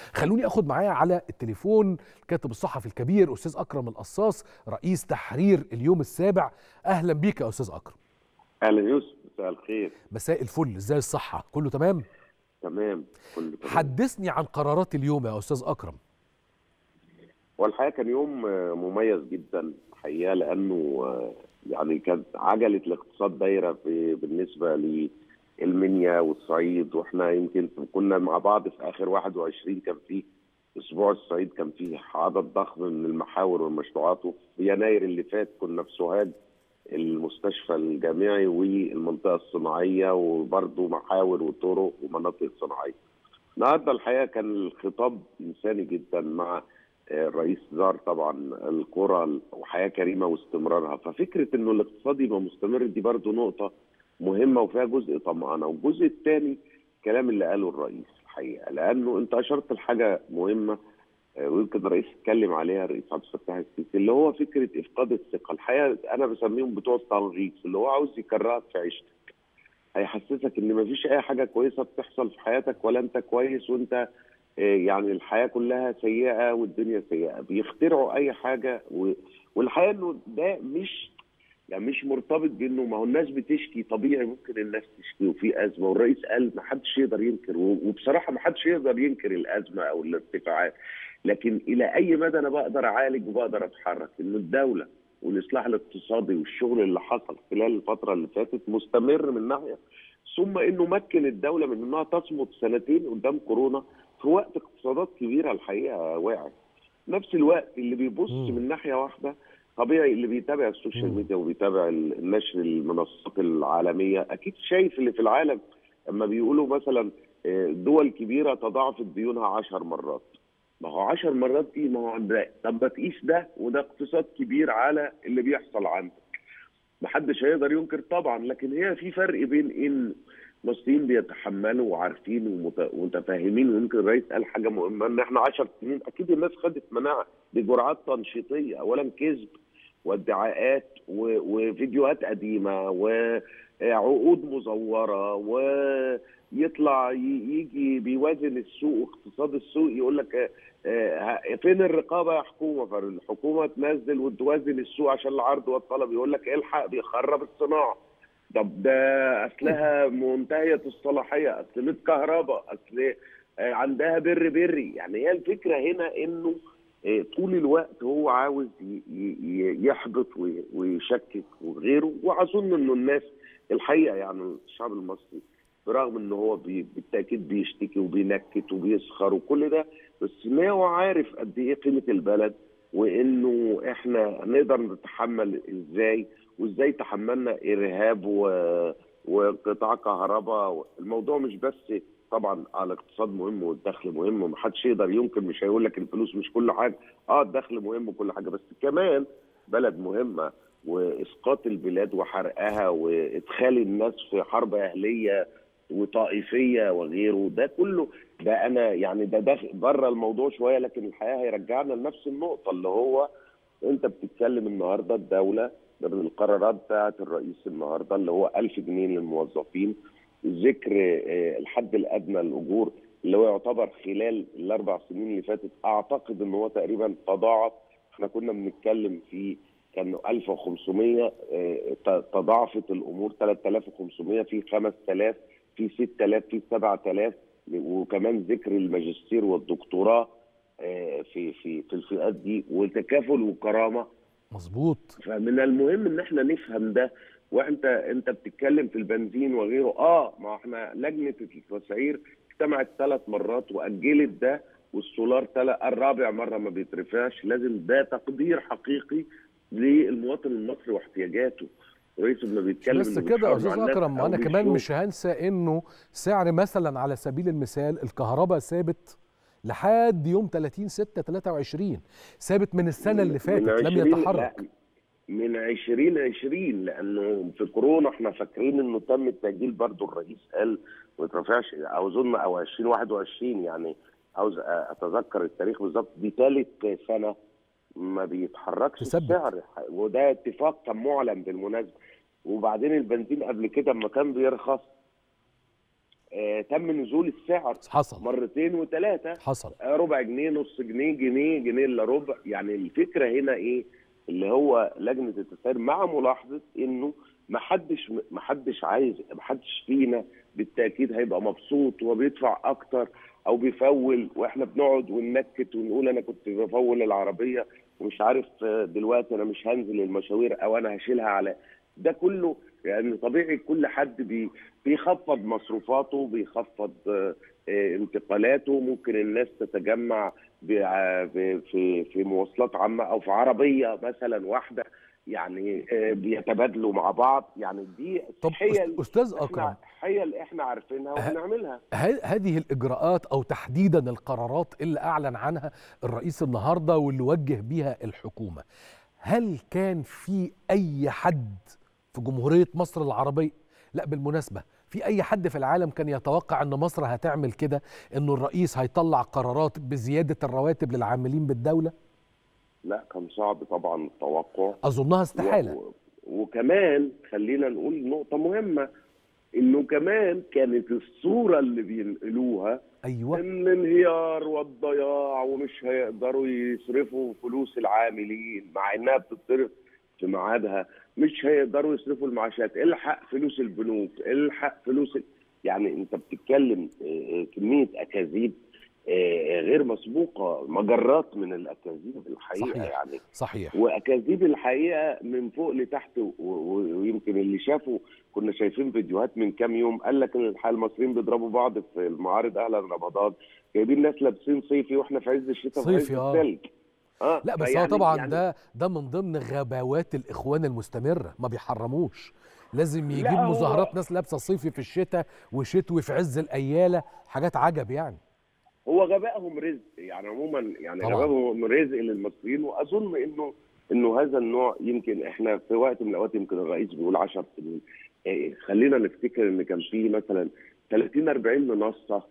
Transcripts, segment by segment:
خلوني اخد معايا على التليفون الكاتب الصحفي الكبير استاذ اكرم القصاص رئيس تحرير اليوم السابع اهلا بيك يا استاذ اكرم اهلا يوسف مساء الخير مساء الفل ازاي الصحه كله تمام تمام كله تمام حدثني عن قرارات اليوم يا استاذ اكرم والحقيقه كان يوم مميز جدا الحقيقه لانه يعني كانت عجله الاقتصاد دايره في بالنسبه للمنيا والصعيد واحنا يمكن كنا مع بعض في اخر 21 كان في اسبوع الصعيد كان فيه عدد ضخم من المحاور والمشروعات وفي يناير اللي فات كنا في سوهاج المستشفى الجامعي والمنطقه الصناعيه وبرضه محاور وطرق ومناطق صناعيه. النهارده الحقيقه كان الخطاب انساني جدا مع الرئيس زار طبعا القرى وحياه كريمه واستمرارها ففكره انه الاقتصاد يبقى مستمر دي برضه نقطه مهمه وفيها جزء طمانه والجزء الثاني الكلام اللي قاله الرئيس الحقيقه لانه انت اشرت لحاجه مهمه ويمكن الرئيس اتكلم عليها الرئيس عبد الفتاح السيسي اللي هو فكره افقاد الثقه الحقيقه انا بسميهم بتوع التنغيص اللي هو عاوز يكرهك في عيشتك هيحسسك ان مفيش اي حاجه كويسه بتحصل في حياتك ولا انت كويس وانت يعني الحياه كلها سيئه والدنيا سيئه بيخترعوا اي حاجه و... والحقيقه انه ده مش يعني مش مرتبط بانه ما هو الناس بتشكي طبيعي ممكن الناس تشكي وفي ازمه والرئيس قال ما حدش يقدر ينكر وبصراحه ما حدش يقدر ينكر الازمه او الارتفاعات لكن الى اي مدى انا بقدر اعالج وبقدر اتحرك انه الدوله والاصلاح الاقتصادي والشغل اللي حصل خلال الفتره اللي فاتت مستمر من ناحيه ثم انه مكن الدوله من انها تصمد سنتين قدام كورونا في وقت اقتصادات كبيره الحقيقه وقعت. نفس الوقت اللي بيبص م. من ناحيه واحده طبيعي اللي بيتابع السوشيال ميديا وبيتابع النشر المنصات العالميه اكيد شايف اللي في العالم اما بيقولوا مثلا دول كبيره تضاعفت ديونها 10 مرات. ما هو 10 مرات دي ما هو ده طب ما تقيس ده وده اقتصاد كبير على اللي بيحصل عندك. محدش هيقدر ينكر طبعا لكن هي في فرق بين ان المصريين بيتحملوا وعارفين ومتفاهمين ويمكن الرئيس قال حاجه مهمه ان احنا 10 سنين اكيد الناس خدت مناعه بجرعات تنشيطيه اولا كذب وادعاءات وفيديوهات قديمه وعقود مزوره ويطلع يجي بيوازن السوق اقتصاد السوق يقول لك فين الرقابه يا حكومه فالحكومه تنزل وتوازن السوق عشان العرض والطلب يقول لك الحق بيخرب الصناعه طب ده اصلها منتهيه الصلاحيه اصل ميت كهرباء اصل عندها بر بري يعني هي الفكره هنا انه طول الوقت هو عاوز يحبط ويشكك وغيره واظن انه الناس الحقيقه يعني الشعب المصري برغم ان هو بي بالتاكيد بيشتكي وبينكت وبيسخر وكل ده بس ما هو عارف قد ايه قيمه البلد وانه احنا نقدر نتحمل ازاي وازاي تحملنا ارهاب و... وانقطاع كهرباء الموضوع مش بس طبعا على الاقتصاد مهم والدخل مهم ومحدش يقدر ينكر مش هيقول لك الفلوس مش كل حاجه اه الدخل مهم وكل حاجه بس كمان بلد مهمه واسقاط البلاد وحرقها وادخال الناس في حرب اهليه وطائفيه وغيره ده كله ده انا يعني ده ده بره الموضوع شويه لكن الحقيقه هيرجعنا لنفس النقطه اللي هو انت بتتكلم النهارده الدوله من القرارات بتاعه الرئيس النهارده اللي هو 1000 جنيه للموظفين ذكر الحد الادنى للاجور اللي هو يعتبر خلال الاربع سنين اللي فاتت اعتقد ان هو تقريبا تضاعف احنا كنا بنتكلم في كان 1500 تضاعفت الامور 3500 في 5000 في 6000 في 7000 وكمان ذكر الماجستير والدكتوراه في في في الفئات دي وتكافل وكرامه مظبوط فمن المهم ان احنا نفهم ده وانت انت بتتكلم في البنزين وغيره اه ما احنا لجنه التسعير اجتمعت ثلاث مرات واجلت ده والسولار تلا الرابع مره ما بيترفعش لازم ده تقدير حقيقي للمواطن المصري واحتياجاته رئيس ما بيتكلم بس كده يا استاذ اكرم انا كمان مش هنسى انه سعر مثلا على سبيل المثال الكهرباء ثابت لحد يوم 30 6 23 ثابت من السنه اللي فاتت لم يتحرك من 2020 لانه في كورونا احنا فاكرين انه تم التاجيل برضه الرئيس قال ما يترفعش او اظن او 2021 يعني عاوز اتذكر التاريخ بالظبط دي ثالث سنه ما بيتحركش السعر وده اتفاق كان معلن بالمناسبه وبعدين البنزين قبل كده اما كان بيرخص آه تم نزول السعر حصل مرتين وثلاثه حصل آه ربع جنيه نص جنيه جنيه جنيه الا ربع يعني الفكره هنا ايه اللي هو لجنه التسعير مع ملاحظه انه ما حدش ما حدش عايز ما حدش فينا بالتاكيد هيبقى مبسوط وبيدفع اكتر او بيفول واحنا بنقعد وننكت ونقول انا كنت بفول العربيه ومش عارف دلوقتي انا مش هنزل المشاوير او انا هشيلها على ده كله يعني طبيعي كل حد بي بيخفض مصروفاته بيخفض انتقالاته ممكن الناس تتجمع في في مواصلات عامه او في عربيه مثلا واحده يعني بيتبادلوا مع بعض يعني دي طب حيل استاذ اكرم حيل احنا عارفينها وبنعملها هذه الاجراءات او تحديدا القرارات اللي اعلن عنها الرئيس النهارده واللي وجه بيها الحكومه هل كان في اي حد في جمهوريه مصر العربيه لا بالمناسبه في اي حد في العالم كان يتوقع ان مصر هتعمل كده انه الرئيس هيطلع قرارات بزياده الرواتب للعاملين بالدوله لا كان صعب طبعا التوقع اظنها استحاله و... وكمان خلينا نقول نقطه مهمه انه كمان كانت الصوره اللي بينقلوها ايوه ان الانهيار والضياع ومش هيقدروا يصرفوا فلوس العاملين مع انها بتتصرف في ميعادها مش هيقدروا يصرفوا المعاشات الحق فلوس البنوك الحق فلوس ال... يعني انت بتتكلم كميه اكاذيب غير مسبوقه مجرات من الاكاذيب الحقيقه صحيح. يعني صحيح واكاذيب الحقيقه من فوق لتحت ويمكن اللي شافوا كنا شايفين فيديوهات من كام يوم قال لك ان الحقيقه المصريين بيضربوا بعض في المعارض اهلا رمضان جايبين ناس لابسين صيفي واحنا في عز الشتاء في عز صيفي، آه. الثلج اه لا بس هو فيعني- طبعا يعني ده ده من ضمن غباوات الاخوان المستمره ما بيحرموش لازم يجيب هو- مظاهرات ناس لابسه صيفي في الشتاء وشتوي في عز الاياله حاجات عجب يعني هو غبائهم رزق يعني عموما يعني طبعاً. غبائهم رزق للمصريين واظن انه انه هذا النوع يمكن احنا في وقت من الاوقات يمكن الرئيس بيقول 10 سنين إيه، خلينا نفتكر ان كان في مثلا 30 40 منصه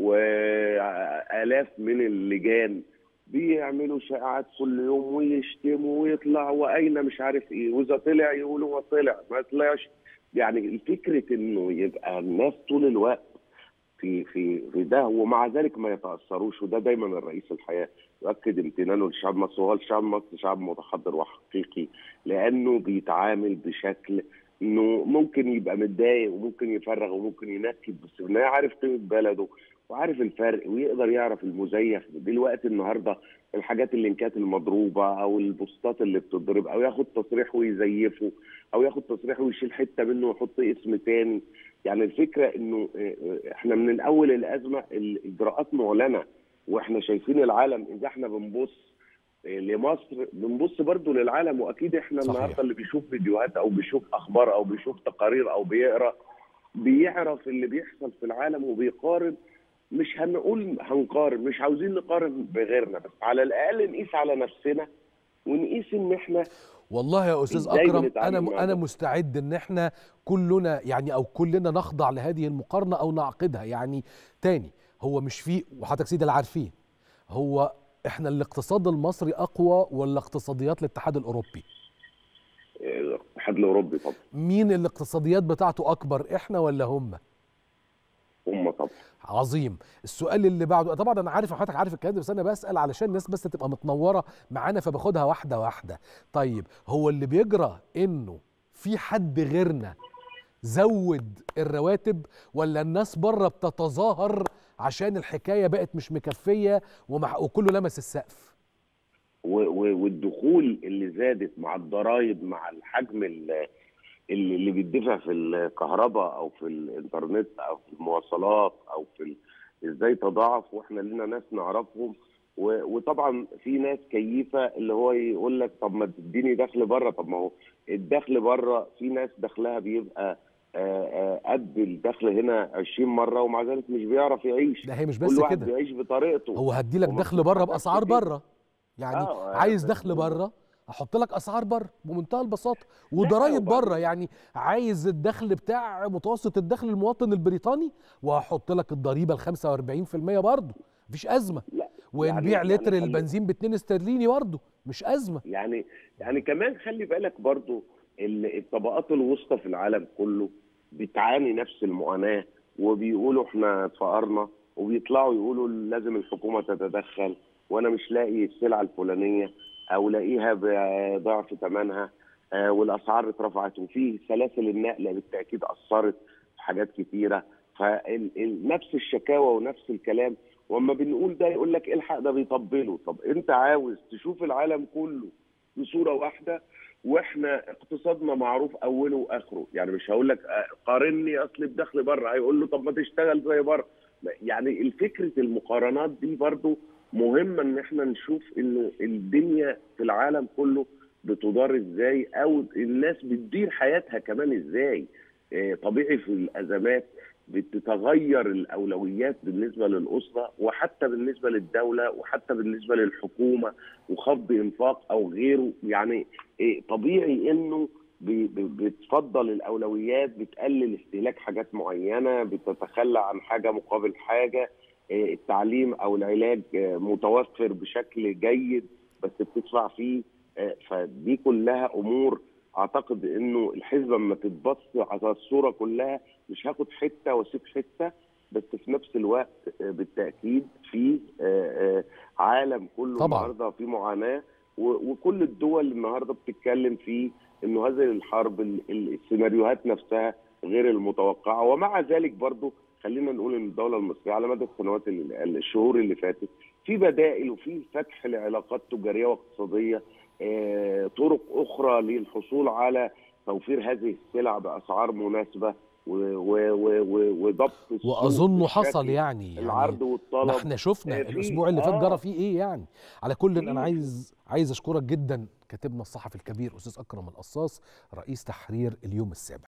والاف من اللجان بيعملوا شائعات كل يوم ويشتموا ويطلع واين مش عارف ايه واذا طلع يقولوا ما طلع ما طلعش يعني فكره انه يبقى الناس طول الوقت في في في ده ومع ذلك ما يتاثروش وده دايما الرئيس الحقيقه يؤكد امتنانه للشعب المصري وهو الشعب المصري شعب متحضر وحقيقي لانه بيتعامل بشكل انه ممكن يبقى متضايق وممكن يفرغ وممكن ينكد بس في النهايه عارف قيمه بلده وعارف الفرق ويقدر يعرف المزيف دلوقتي النهارده الحاجات اللينكات المضروبه او البوستات اللي بتضرب او ياخد تصريح ويزيفه او ياخد تصريح ويشيل حته منه ويحط اسم تاني يعني الفكره انه آه، آه، احنا من اول الازمه الاجراءات معلنه واحنا شايفين العالم اذا احنا بنبص آه، لمصر بنبص برضو للعالم واكيد احنا صحيح. النهارده اللي بيشوف فيديوهات او بيشوف اخبار او بيشوف تقارير او بيقرا بيعرف اللي بيحصل في العالم وبيقارن مش هنقول هنقارن مش عاوزين نقارن بغيرنا بس على الاقل نقيس على نفسنا ونقيس ان احنا والله يا استاذ إزاي اكرم بنتعامل انا مع انا ده؟ مستعد ان احنا كلنا يعني او كلنا نخضع لهذه المقارنه او نعقدها يعني تاني هو مش في وحضرتك سيدي اللي عارفين هو احنا الاقتصاد المصري اقوى ولا اقتصاديات الاتحاد الاوروبي آه، الاتحاد الاوروبي طبعا مين الاقتصاديات بتاعته اكبر احنا ولا هم هم طبعا عظيم السؤال اللي بعده طبعا انا عارف حضرتك عارف الكلام ده بس انا بسال علشان الناس بس تبقى متنوره معانا فباخدها واحده واحده طيب هو اللي بيجرى انه في حد غيرنا زود الرواتب ولا الناس بره بتتظاهر عشان الحكايه بقت مش مكفيه ومح... وكله لمس السقف و- و- والدخول اللي زادت مع الضرائب مع الحجم ال- اللي اللي بيدفع في الكهرباء او في الانترنت او في المواصلات او في ال- ازاي تضاعف واحنا لنا ناس نعرفهم و- وطبعا في ناس كيفه اللي هو يقول لك طب ما تديني دخل بره طب ما هو الدخل بره في ناس دخلها بيبقى آه، آه، قد الدخل هنا 20 مره ومع ذلك مش بيعرف يعيش ده هي مش كل بس واحد كده بيعيش بطريقته هو هدي لك وما دخل بره بتتحركش باسعار كتير. بره يعني آه، عايز بس دخل هو- بره احط لك اسعار بره بمنتهى البساطه وضرايب وبعدين- بره يعني عايز الدخل بتاع متوسط الدخل المواطن البريطاني وهحط لك الضريبه ال 45% برضه مفيش ازمه لا ونبيع يعني- لتر يعني خلي- البنزين ب 2 استرليني برضه مش ازمه يعني يعني كمان خلي بالك برضو ال- الطبقات الوسطى في العالم كله بتعاني نفس المعاناه وبيقولوا احنا اتفقرنا وبيطلعوا يقولوا لازم الحكومه تتدخل وانا مش لاقي السلعه الفلانيه او لاقيها بضعف ثمنها آه والاسعار اترفعت وفي سلاسل النقل بالتاكيد اثرت في حاجات كتيره فنفس الشكاوى ونفس الكلام واما بنقول ده يقول لك الحق ده بيطبله طب انت عاوز تشوف العالم كله بصوره واحده واحنا اقتصادنا معروف اوله واخره يعني مش هقول لك قارني اصل بدخل بره هيقول له طب ما تشتغل زي بره يعني الفكره المقارنات دي برضو مهمه ان احنا نشوف انه الدنيا في العالم كله بتدار ازاي او الناس بتدير حياتها كمان ازاي طبيعي في الازمات بتتغير الاولويات بالنسبه للاسره وحتى بالنسبه للدوله وحتى بالنسبه للحكومه وخفض انفاق او غيره يعني طبيعي انه بتفضل الاولويات بتقلل استهلاك حاجات معينه بتتخلى عن حاجه مقابل حاجه التعليم او العلاج متوفر بشكل جيد بس بتدفع فيه فدي كلها امور اعتقد انه الحزب لما تتبص على الصوره كلها مش هاخد حته واسيب حته بس في نفس الوقت بالتاكيد في عالم كله طبعا. النهارده في معاناه وكل الدول النهارده بتتكلم في انه هذه الحرب السيناريوهات نفسها غير المتوقعه ومع ذلك برضه خلينا نقول ان الدوله المصريه على مدى السنوات اللي الشهور اللي فاتت في بدائل وفي فتح لعلاقات تجاريه واقتصاديه طرق اخرى للحصول على توفير هذه السلع باسعار مناسبه وضبط واظن حصل يعني, يعني العرض والطلب احنا شفنا الاسبوع اللي فات جرى فيه ايه يعني على كل انا عايز عايز اشكرك جدا كاتبنا الصحفي الكبير استاذ اكرم القصاص رئيس تحرير اليوم السابع